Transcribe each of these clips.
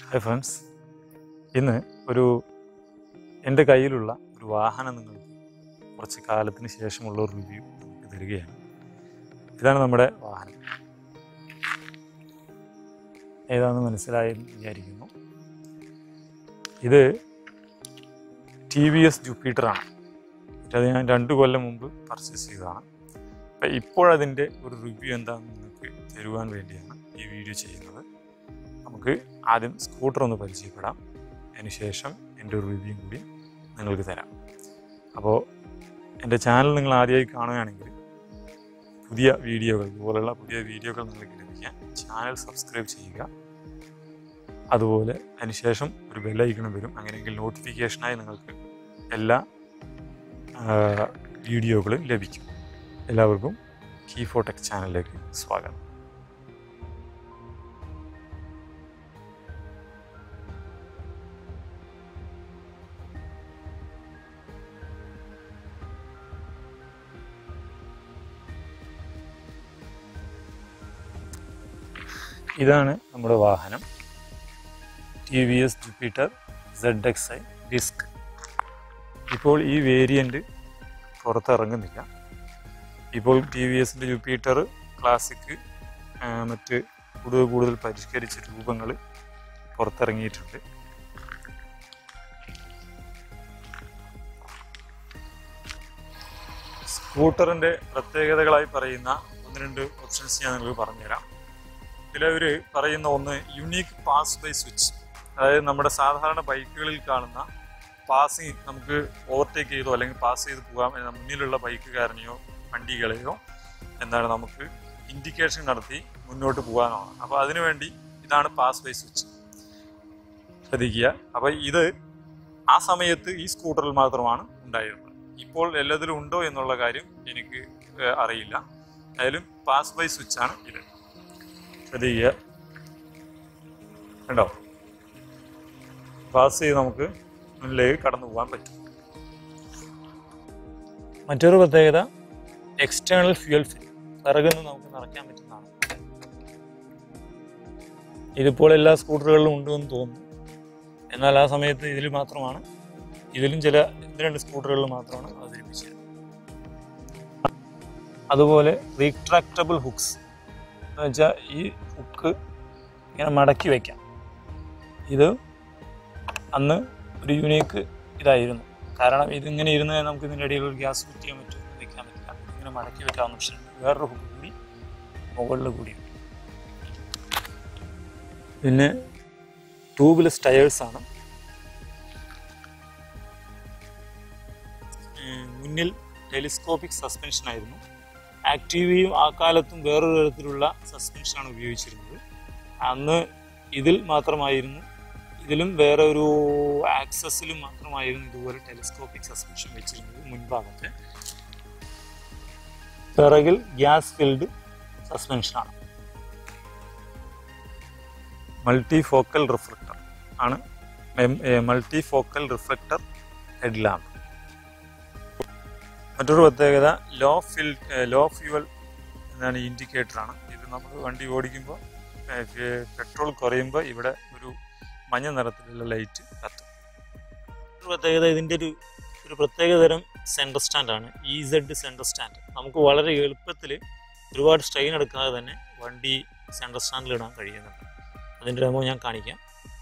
hi friends ഇന്ന് ഒരു എൻ്റെ കയ്യിലുള്ള ഒരു വാഹനം നിങ്ങൾക്ക് കുറച്ച് കാലത്തിന് ശേഷമുള്ള ഒരു റിവ്യൂ നമുക്ക് തരികയാണ് ഇതാണ് നമ്മുടെ വാഹനം ഏതാണെന്ന് മനസ്സിലായെന്ന് വിചാരിക്കുന്നു ഇത് ടി വി എസ് ജുപ്പിറ്ററാണ് അത് ഞാൻ രണ്ട് കൊല്ലം മുമ്പ് പർച്ചേസ് ചെയ്തതാണ് അപ്പം ഇപ്പോഴതിൻ്റെ ഒരു റിവ്യൂ എന്താണെന്ന് നിങ്ങൾക്ക് തരുവാൻ വേണ്ടിയാണ് ഈ വീഡിയോ ചെയ്യുന്നത് നമുക്ക് ആദ്യം സ്കൂട്ടർ ഒന്ന് പരിചയപ്പെടാം അതിനുശേഷം എൻ്റെ ഒരു റിവ്യൂ കൂടി നിങ്ങൾക്ക് തരാം അപ്പോൾ എൻ്റെ ചാനൽ നിങ്ങൾ ആദ്യമായി കാണുകയാണെങ്കിൽ പുതിയ വീഡിയോകൾ ഇതുപോലുള്ള പുതിയ വീഡിയോകൾ നിങ്ങൾക്ക് ലഭിക്കാൻ ചാനൽ സബ്സ്ക്രൈബ് ചെയ്യുക അതുപോലെ അതിനുശേഷം ഒരു ബെല്ലൈക്കണം വരും അങ്ങനെയെങ്കിൽ നോട്ടിഫിക്കേഷനായി നിങ്ങൾക്ക് എല്ലാ ആ, വീഡിയോകളും ലഭിക്കും എല്ലാവർക്കും കീ ഫോടെക് ചാനലിലേക്ക് സ്വാഗതം ഇതാണ് നമ്മുടെ വാഹനം T V S Jupiter Z X I disc ഇപ്പോൾ ഈ വേരിയൻ്റ് പുറത്തിറങ്ങുന്നില്ല ഇപ്പോൾ ടി വി എസിൻ്റെ ജുപ്പിറ്റർ ക്ലാസിക് ആ, മറ്റ് കൂടുതൽ കൂടുതൽ പരിഷ്കരിച്ച രൂപങ്ങൾ പുറത്തിറങ്ങിയിട്ടുണ്ട് സ്കൂട്ടറിൻ്റെ പ്രത്യേകതകളായി പറയുന്ന ഒന്ന് രണ്ട് ഓപ്ഷൻസ് ഞാൻ നിങ്ങൾക്ക് പറഞ്ഞുതരാം ഇതിലവർ പറയുന്ന ഒന്ന് യുണീക്ക് പാസ് ബൈ സ്വിച്ച് അതായത് നമ്മുടെ സാധാരണ ബൈക്കുകളിൽ കാണുന്ന പാസിങ് നമുക്ക് ഓവർടേക്ക് ചെയ്തോ അല്ലെങ്കിൽ പാസ് ചെയ്ത് പോകാം എന്ന മുന്നിലുള്ള ബൈക്കുകാരനെയോ വണ്ടികളെയോ എന്താണ് നമുക്ക് ഇൻഡിക്കേഷൻ നടത്തി മുന്നോട്ട് പോകാനാണ് അപ്പോൾ അതിനുവേണ്ടി ഇതാണ് പാസ് ബൈ സ്വിച്ച് ശ്രദ്ധിക്കുക അപ്പോൾ ഇത് ആ സമയത്ത് ഈ സ്കൂട്ടറിൽ മാത്രമാണ് ഉണ്ടായിരുന്നത് ഇപ്പോൾ എല്ലാത്തിലും ഉണ്ടോ എന്നുള്ള കാര്യം എനിക്ക് ഏഹ്, അറിയില്ല എന്തായാലും പാസ് ബൈ സ്വിച്ചാണ് ഇത് ശ്രദ്ധിക്കുക കണ്ടോ പാസ് ചെയ്ത് നമുക്ക് മുന്നിലേക്ക് കടന്നു പോകാൻ പറ്റും മറ്റൊരു പ്രത്യേകത എക്സ്റ്റേണൽ ഫ്യൂൽ ഫിൽ പിറകിൽ നിന്ന് നമുക്ക് നിറയ്ക്കാൻ പറ്റുന്നതാണ് ഇതിപ്പോൾ എല്ലാ സ്കൂട്ടറുകളിലും ഉണ്ടെന്ന് തോന്നുന്നു എന്നാൽ ആ സമയത്ത് ഇതിൽ മാത്രമാണ് ഇതിലും ചില ഒന്ന് രണ്ട് സ്കൂട്ടറുകളിൽ മാത്രമാണ് അവതരിപ്പിച്ചത് അതുപോലെ റീട്രാക്റ്റബിൾ ഹുക്സ് എന്ന് വെച്ചാൽ ഈ ഹുക്ക് ഇങ്ങനെ മടക്കി വയ്ക്കാം ഇത് അന്ന് ഒരു യുണീക്ക് ഇതായിരുന്നു കാരണം ഇതിങ്ങനെ ഇരുന്ന് നമുക്ക് ഇതിൻ്റെ ഇടയിൽ ഒരു ഗ്യാസ് കുത്തി ചെയ്യാൻ പറ്റും വെക്കാൻ പറ്റില്ല ഇങ്ങനെ മടക്കി വെക്കാവുന്ന ഓപ്ഷൻ വേറൊരു ഹുക്ക് കൂടി മുകളിൽ കൂടിയുണ്ട് പിന്നെ ട്യൂബ്ലെസ് ടയേഴ്സാണ് മുന്നിൽ ടെലിസ്കോപ്പിക് സസ്പെൻഷൻ ആയിരുന്നു ആക്റ്റീവയും ആ കാലത്തും വേറൊരു തരത്തിലുള്ള സസ്പെൻഷനാണ് ഉപയോഗിച്ചിരുന്നത് അന്ന് ഇതിൽ മാത്രമായിരുന്നു ഇതിലും വേറെ ഒരു ആക്സസിലും മാത്രമായിരുന്നു ഇതുപോലെ ടെലിസ്കോപ്പിക് സസ്പെൻഷൻ വെച്ചിരുന്നത് മുൻഭാഗത്ത് പിറകിൽ ഗ്യാസ് ഫിൽഡ് സസ്പെൻഷനാണ് മൾട്ടി ഫോക്കൽ റിഫ്ലക്ടർ ആണ് multi focal reflector head lamp മറ്റൊരു പ്രത്യേകത ലോ ഫിൽ ലോ ഫ്യൂവൽ എന്നാണ് ഇൻഡിക്കേറ്റർ ആണ് ഇത് നമ്മൾ വണ്ടി ഓടിക്കുമ്പോൾ പെട്രോൾ കുറയുമ്പോൾ ഇവിടെ ഒരു മഞ്ഞ നിറത്തിലുള്ള ലൈറ്റ് കത്തും ഒരു പ്രത്യേകത ഇതിൻ്റെ ഒരു ഒരു പ്രത്യേകതരം സെൻറ്റർ സ്റ്റാൻഡാണ് ഇ സെഡ് സെൻറ്റർ സ്റ്റാൻഡ് നമുക്ക് വളരെ എളുപ്പത്തിൽ ഒരുപാട് സ്ട്രെയിൻ എടുക്കാതെ തന്നെ വണ്ടി സെൻറ്റർ സ്റ്റാൻഡിൽ ഇടാൻ കഴിയുന്നുണ്ട് അതിൻ്റെ ഡെമോ ഞാൻ കാണിക്കാം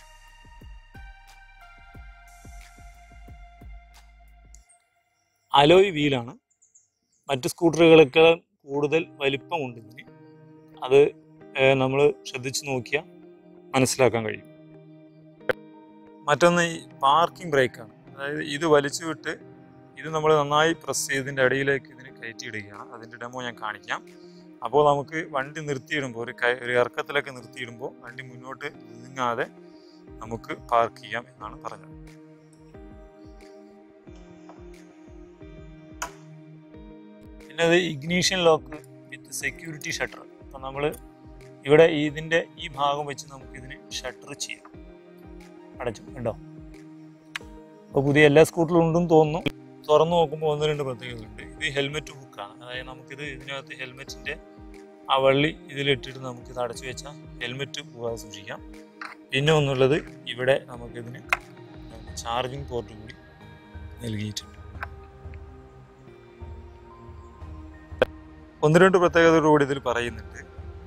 അലോയ് വീലാണ് മറ്റ് സ്കൂട്ടറുകളേക്കാൾ കൂടുതൽ വലിപ്പമുണ്ട് ഇതിന് അത് നമ്മൾ ശ്രദ്ധിച്ച് നോക്കിയാൽ മനസ്സിലാക്കാൻ കഴിയും മറ്റൊന്ന് ഈ പാർക്കിംഗ് ബ്രേക്കാണ് അതായത് ഇത് വലിച്ചു വിട്ട് ഇത് നമ്മൾ നന്നായി പ്രസ് ചെയ്തതിൻ്റെ ഇടയിലേക്ക് ഇതിന് കയറ്റിയിടുകയാണ് അതിൻ്റെ ഡെമോ ഞാൻ കാണിക്കാം അപ്പോൾ നമുക്ക് വണ്ടി നിർത്തിയിടുമ്പോൾ ഒരു കയ ഒരു ഇറക്കത്തിലൊക്കെ നിർത്തിയിടുമ്പോൾ വണ്ടി മുന്നോട്ട് നീങ്ങാതെ നമുക്ക് പാർക്ക് ചെയ്യാം എന്നാണ് പറഞ്ഞത് പിന്നെ അത് ignition lock with security shutter അപ്പം നമ്മൾ ഇവിടെ ഇതിൻ്റെ ഈ ഭാഗം വെച്ച് നമുക്ക് ഇതിന് ഷട്ടർ ചെയ്യാം അടച്ചു കണ്ടോ അപ്പോൾ പുതിയ എല്ലാ സ്കൂട്ടറിലും ഉണ്ടെന്ന് തോന്നുന്നു തുറന്നു നോക്കുമ്പോൾ ഒന്ന് രണ്ട് പ്രത്യേകതയുണ്ട് ഇത് ഹെൽമെറ്റ് ഹുക്കാണ് അതായത് നമുക്കിത് ഇതിനകത്ത് ഹെൽമെറ്റിൻ്റെ ആ വള്ളി ഇതിലിട്ടിട്ട് നമുക്കിത് അടച്ചു വെച്ചാൽ ഹെൽമെറ്റ് പോകാതെ സൂക്ഷിക്കാം പിന്നെ ഒന്നുള്ളത് ഇവിടെ നമുക്കിതിന് ചാർജിങ് പോർട്ട് കൂടി നൽകിയിട്ടുണ്ട് ഒന്ന് രണ്ട് പ്രത്യേകതകൾ കൂടി ഇതിൽ പറയുന്നുണ്ട്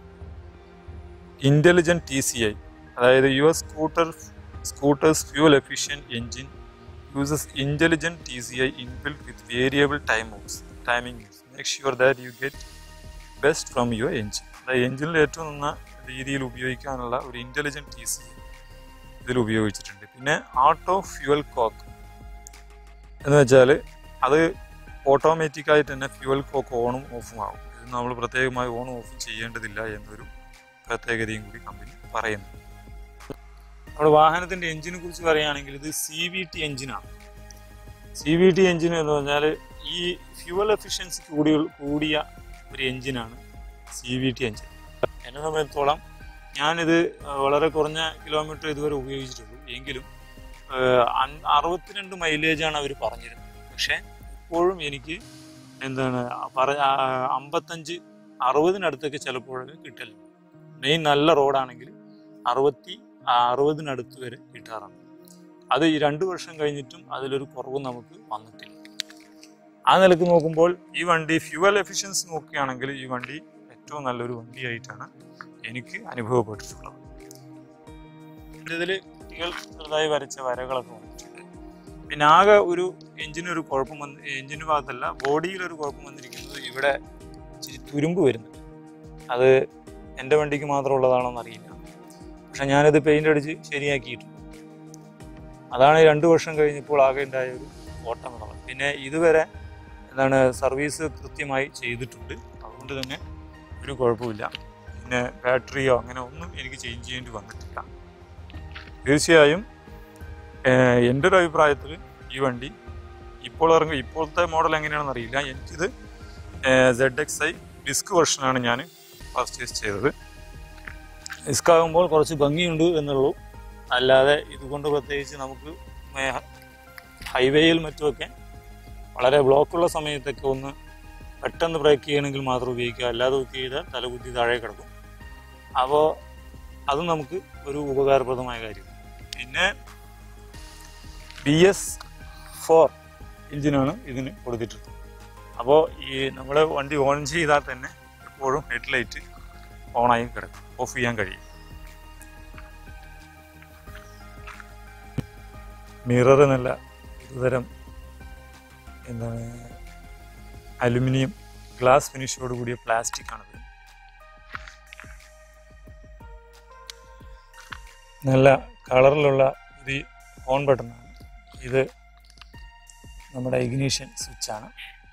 ഇന്റലിജന്റ് ടി സി ഐ അതായത് your scooter scooter's fuel efficient engine uses intelligent T C I inbuilt with variable time use timing use make sure that you get best from your engine അതായത് എഞ്ചിനിൽ ഏറ്റവും നന്ന രീതിയിൽ ഉപയോഗിക്കാനുള്ള ഒരു intelligent T C ഇതിൽ ഉപയോഗിച്ചിട്ടുണ്ട് പിന്നെ ആട്ടോ ഫ്യൂവൽ കോക്ക് എന്ന് വെച്ചാൽ അത് ഓട്ടോമാറ്റിക് ആയിട്ട് തന്നെ ഫ്യൂവൽ കോക്ക് ഓണും ഓഫും ആവും ഇത് നമ്മൾ പ്രത്യേകമായി ഓണും ഓഫും ചെയ്യേണ്ടതില്ല എന്നൊരു പ്രത്യേകതയും കൂടി കമ്പനി പറയുന്നു നമ്മുടെ വാഹനത്തിന്റെ എഞ്ചിനെ കുറിച്ച് പറയുകയാണെങ്കിൽ ഇത് സി വി ടി എഞ്ചിനാണ് സി വി ടി എഞ്ചിൻ എന്ന് പറഞ്ഞാൽ ഈ ഫ്യൂവൽ എഫിഷ്യൻസി കൂടി കൂടിയ ഒരു എഞ്ചിനാണ് സി വി ടി എഞ്ചിൻ എന്നെ സംബന്ധിച്ചോളം ഞാനിത് വളരെ കുറഞ്ഞ കിലോമീറ്റർ ഇതുവരെ ഉപയോഗിച്ചിട്ടുള്ളൂ എങ്കിലും ഏഹ്, അൻ- അറുപത്തിരണ്ട് മൈലേജാണ് അവർ പറഞ്ഞിരുന്നത് പക്ഷേ ഇപ്പോഴും എനിക്ക് എന്താണ് പറഞ്ഞ അമ്പത്തഞ്ച് അറുപതിനടുത്തൊക്കെ ചിലപ്പോഴൊക്കെ കിട്ടലുണ്ട് മെയിൻ നല്ല റോഡാണെങ്കിൽ അറുപത്തി അറുപതിനടുത്ത് വരെ കിട്ടാറുണ്ട് അത് ഈ രണ്ട് വർഷം കഴിഞ്ഞിട്ടും അതിലൊരു കുറവ് നമുക്ക് വന്നിട്ടില്ല ആ നിലക്ക് നോക്കുമ്പോൾ ഈ വണ്ടി ഫ്യൂവൽ എഫിഷ്യൻസി നോക്കുകയാണെങ്കിൽ ഈ വണ്ടി ഏറ്റവും നല്ലൊരു വണ്ടിയായിട്ടാണ് എനിക്ക് അനുഭവപ്പെട്ടിട്ടുള്ളത് ഇതിൽ കുട്ടികൾ ചെറുതായി വരച്ച വരകളൊക്കെ വന്നിട്ടുണ്ട് പിന്നെ ആകെ ഒരു എഞ്ചിനൊരു കുഴപ്പം വന്ന് എഞ്ചിന് ഭാഗത്തല്ല ബോഡിയിലൊരു കുഴപ്പം വന്നിരിക്കുന്നത് ഇവിടെ ഇച്ചിരി തുരുമ്പ് വരുന്നുണ്ട് അത് എൻ്റെ വണ്ടിക്ക് മാത്രമുള്ളതാണോ എന്നറിയില്ല പക്ഷെ ഞാനത് പെയിൻ്റ് അടിച്ച് ശരിയാക്കിയിട്ടുണ്ട് അതാണ് ഈ രണ്ട് വർഷം കഴിഞ്ഞപ്പോൾ ആകെ ഉണ്ടായ ഒരു ഓട്ടം എന്നുള്ളത് പിന്നെ ഇതുവരെ എന്താണ് സർവീസ് കൃത്യമായി ചെയ്തിട്ടുണ്ട് അതുകൊണ്ട് തന്നെ ഒരു കുഴപ്പമില്ല പിന്നെ ബാറ്ററിയോ അങ്ങനെ ഒന്നും എനിക്ക് ചേഞ്ച് ചെയ്യേണ്ടി വന്നിട്ടില്ല തീർച്ചയായും ഏഹ്, എൻ്റെ ഒരു അഭിപ്രായത്തിൽ ഈ വണ്ടി ഇപ്പോൾ ഇറങ്ങി ഇപ്പോഴത്തെ മോഡൽ എങ്ങനെയാണെന്ന് അറിയില്ല എനിക്കിത് സെഡ് എക്സ് ഐ ഡിസ്ക് വെർഷനാണ് ഞാൻ പർച്ചേസ് ചെയ്തത് ഡിസ്ക് ആകുമ്പോൾ കുറച്ച് ഭംഗിയുണ്ട് എന്നുള്ളൂ അല്ലാതെ ഇതുകൊണ്ട് പ്രത്യേകിച്ച് നമുക്ക് മേ- ഹൈവേയിൽ മറ്റുമൊക്കെ വളരെ ബ്ലോക്കുള്ള സമയത്തൊക്കെ ഒന്ന് പെട്ടെന്ന് ബ്രേക്ക് ചെയ്യണമെങ്കിൽ മാത്രം ഉപയോഗിക്കുക അല്ലാതെ ഒക്കെ ചെയ്താൽ തലകുത്തി താഴെ കിടക്കും അപ്പോൾ അതും നമുക്ക് ഒരു ഉപകാരപ്രദമായ കാര്യം പിന്നെ ബി എസ് ഫോർ എഞ്ചിനാണ് ഇതിന് കൊടുത്തിട്ടുള്ളത് അപ്പോൾ ഈ നമ്മൾ വണ്ടി ഓൺ ചെയ്താൽ തന്നെ എപ്പോഴും ഹെഡ്ലൈറ്റ് ഓണായി കിടക്കും ഓഫ് ചെയ്യാൻ കഴിയും മിറർ എന്നല്ല ഒരുതരം എന്താണ് അലുമിനിയം ഗ്ലാസ് ഫിനിഷോട് കൂടിയ പ്ലാസ്റ്റിക് ആണത് നല്ല കളറിലുള്ള ഒരു ഓൺ ബട്ടണാണ് ഇത് നമ്മുടെ ഇഗ്നീഷൻ സ്വിച്ചാണ്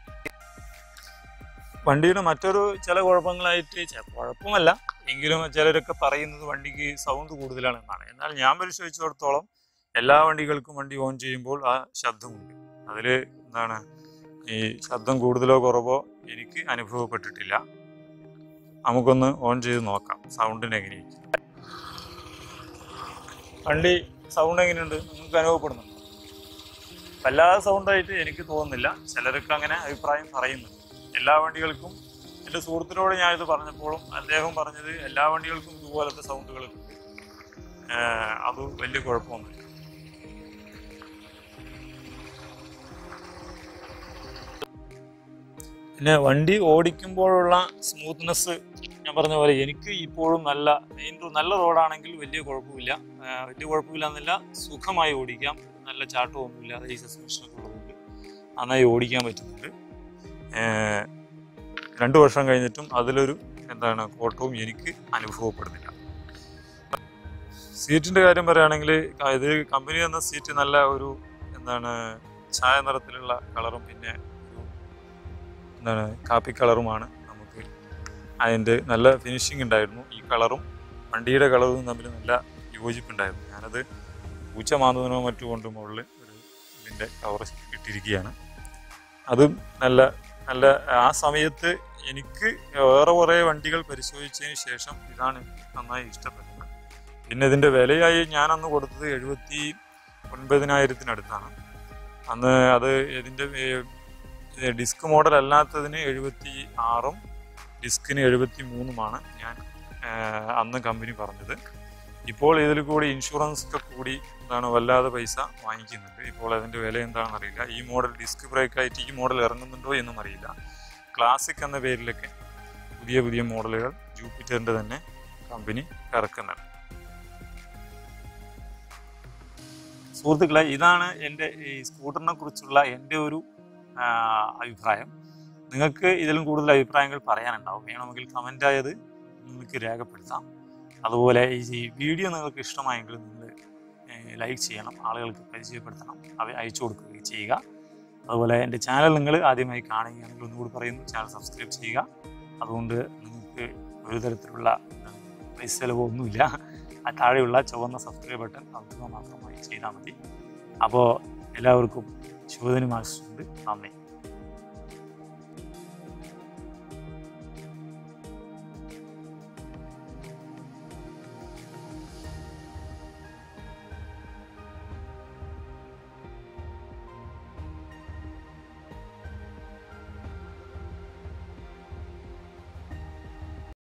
വണ്ടിയുടെ മറ്റൊരു ചില കുഴപ്പങ്ങളായിട്ട് ചെ- കുഴപ്പമല്ല എങ്കിലും ചിലരൊക്കെ പറയുന്നത് വണ്ടിക്ക് സൗണ്ട് കൂടുതലാണെന്നാണ് എന്നാൽ ഞാൻ പരിശോധിച്ചിടത്തോളം എല്ലാ വണ്ടികൾക്കും വണ്ടി ഓൺ ചെയ്യുമ്പോൾ ആ ശബ്ദമുണ്ട് അതിൽ എന്താണ് ഈ ശബ്ദം കൂടുതലോ കുറവോ എനിക്ക് അനുഭവപ്പെട്ടിട്ടില്ല നമുക്കൊന്ന് ഓൺ ചെയ്ത് നോക്കാം സൗണ്ടിന് എങ്ങനെയായിരിക്കും വണ്ടി സൗണ്ട് എങ്ങനെയുണ്ട് നിങ്ങൾക്ക് അനുഭവപ്പെടുന്നുണ്ടോ വല്ലാതെ സൗണ്ടായിട്ട് എനിക്ക് തോന്നുന്നില്ല ചിലരൊക്കെ അങ്ങനെ അഭിപ്രായം പറയുന്നുണ്ട് എല്ലാ വണ്ടികൾക്കും എൻ്റെ സുഹൃത്തിനോട് ഞാൻ ഇത് പറഞ്ഞപ്പോഴും അദ്ദേഹം പറഞ്ഞത് എല്ലാ വണ്ടികൾക്കും ഇതുപോലത്തെ സൗണ്ടുകൾ അത് വലിയ കുഴപ്പമൊന്നുമില്ല പിന്നെ വണ്ടി ഓടിക്കുമ്പോഴുള്ള സ്മൂത്ത്നെസ് ഞാൻ പറഞ്ഞ പോലെ എനിക്ക് ഇപ്പോഴും നല്ല മെയിൻ നല്ല റോഡാണെങ്കിൽ വലിയ കുഴപ്പമില്ല ആ, വലിയ കുഴപ്പമില്ല എന്നല്ല സുഖമായി ഓടിക്കാം നല്ല ചാട്ടമൊന്നുമില്ലാതെ ഈ സസ്പെൻഷനൊക്കെ ഉള്ളതുകൊണ്ട് നന്നായി ഓടിക്കാൻ പറ്റുന്നുണ്ട് ഏർ, രണ്ട് വർഷം കഴിഞ്ഞിട്ടും അതിലൊരു എന്താണ് കോട്ടവും എനിക്ക് അനുഭവപ്പെടുന്നില്ല സീറ്റിന്റെ കാര്യം പറയുകയാണെങ്കിൽ ക- ഇത് കമ്പനി തന്ന സീറ്റ് നല്ല ഒരു എന്താണ് ചായ നിറത്തിലുള്ള കളറും പിന്നെ ഒരു എന്താണ് കാപ്പി കളറുമാണ് നമുക്ക് അതിൻ്റെ നല്ല ഫിനിഷിംഗ് ഉണ്ടായിരുന്നു ഈ കളറും വണ്ടിയുടെ കളറും തമ്മിൽ നല്ല യോജിപ്പുണ്ടായിരുന്നു ഞാനത് പൂച്ച മാന്തുന്നതിനോ മറ്റു കൊണ്ട് മുകളിൽ ഒരു ഇതിൻ്റെ കവർ ഇട്ടിരിക്കുകയാണ് അതും നല്ല നല്ല ആ സമയത്ത് എനിക്ക് വേറെ കുറേ വണ്ടികൾ പരിശോധിച്ചതിന് ശേഷം ഇതാണ് എനിക്ക് നന്നായി ഇഷ്ടപ്പെട്ടത് പിന്നെ ഇതിൻ്റെ വിലയായി ഞാനന്ന് കൊടുത്തത് എഴുപത്തി ഒൻപതിനായിരത്തിനടുത്താണ് അന്ന് അത് ഇതിൻ്റെ ഡിസ്ക് മോഡൽ അല്ലാത്തതിന് എഴുപത്തി ആറും ഡിസ്കിന് എഴുപത്തി മൂന്നുമാണ് ഞാൻ ആ, അന്ന് കമ്പനി പറഞ്ഞത് ഇപ്പോൾ ഇതിൽ കൂടി ഇൻഷുറൻസ് ഒക്കെ കൂടി എന്താണ് വല്ലാതെ പൈസ വാങ്ങിക്കുന്നുണ്ട് ഇപ്പോൾ അതിൻ്റെ വില എന്താണെന്ന് അറിയില്ല ഈ മോഡൽ ഡിസ്ക് ബ്രേക്ക് ആയിട്ട് ഈ മോഡൽ ഇറങ്ങുന്നുണ്ടോ എന്നും അറിയില്ല ക്ലാസിക് എന്ന പേരിലൊക്കെ പുതിയ പുതിയ മോഡലുകൾ ജൂപ്പിറ്ററിൻ്റെ തന്നെ കമ്പനി ഇറക്കുന്നുണ്ട് സുഹൃത്തുക്കളെ ഇതാണ് എൻ്റെ ഈ സ്കൂട്ടറിനെ കുറിച്ചുള്ള എൻ്റെ ഒരു ആ, അഭിപ്രായം നിങ്ങൾക്ക് ഇതിലും കൂടുതൽ അഭിപ്രായങ്ങൾ പറയാനുണ്ടാവും വേണമെങ്കിൽ കമൻ്റ് ആയത് നിങ്ങൾക്ക് രേഖപ്പെടുത്താം അതുപോലെ ഈ വീഡിയോ നിങ്ങൾക്ക് ഇഷ്ടമായെങ്കിൽ നിങ്ങൾ ലൈക്ക് ചെയ്യണം ആളുകൾക്ക് പരിചയപ്പെടുത്തണം അവ അയച്ചു കൊടുക്കുകയും ചെയ്യുക അതുപോലെ എൻ്റെ ചാനൽ നിങ്ങൾ ആദ്യമായി കാണുകയാണെങ്കിൽ ഒന്നുകൂടി പറയുന്നു ചാനൽ സബ്സ്ക്രൈബ് ചെയ്യുക അതുകൊണ്ട് നിങ്ങൾക്ക് ഒരു തരത്തിലുള്ള എന്താണ്, പൈസ ചിലവൊന്നുമില്ല ആ താഴെയുള്ള ചുവന്ന സബ്സ്ക്രൈബ് ബട്ടൺ അമർത്തുക മാത്രമായി ചെയ്താൽ മതി അപ്പോൾ എല്ലാവർക്കും ശുഭദിനം ആശംസിച്ചുകൊണ്ട് നന്ദി